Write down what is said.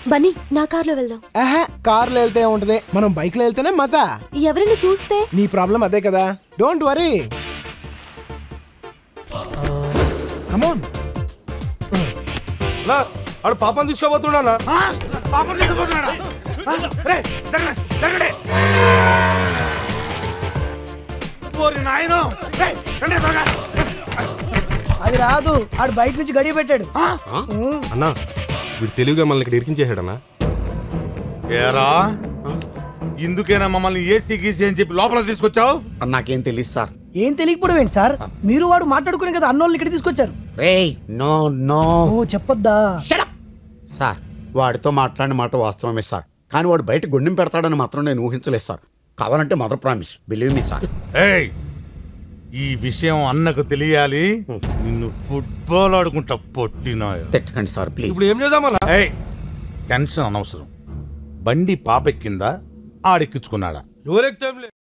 బన్నీ నా కార్లో వెళ్దాం ఆహా కార్లో వెళ్తే ఉంటది మనం బైక్ లో వెళ్తేనే మజా ఎవరైనా చూస్తే నీ ప్రాబ్లం అదే కదా డోంట్ వరీ కమోన్ నా ఆడు పాపం తీసుకోబోతున్నా పాపం తీసుకుపోతున్నాడా ఆ, రే, జరగండి, జరగండి. ఓరి నాయనో రే, రండి త్వరగా. అది రాదు ఆడు బయట నుంచి గడియ పెట్టాడు అన్నా వీడు తెలివిగా మనల్ని ఇక్కడ ఇరికించేసాడన్నా ఏరా ఇందుకేనా మమ్మల్ని ఏసీ గీసీ అని చెప్పి లోపల తీసుకొచ్చావు నాకేం తెలియదు సార్ ఏం తెలియకపోవడం ఏంటి సార్ మీరు వాడు మాట్లాడుకునే కదా అన్నోళ్ళని ఇక్కడ తీసుకొచ్చారు రే నో నో ఓ చెప్పొద్దా సార్ వాడితో మాట్లాడిన మాట వాస్తవమే సార్ కానీ వాడు బయట గుండెం పెడతాడని మాత్రం నేను ఊహించలేదు సార్ కావాలంటే mother promise believe me sir ఏయ్ ఈ విషయం అన్నకు తెలియాలి నిన్ను ఫుట్బాల్ ఆడుకుంటా పొట్టినాయో తిట్టకండి సార్ ప్లీజ్ ఇప్పుడు ఏం చేద్దామన్నా ఏయ్ టెన్షన్ అనవసరం బండి పాపెక్కిందా ఆడెక్కించుకున్నాడా ఎవరెక్తే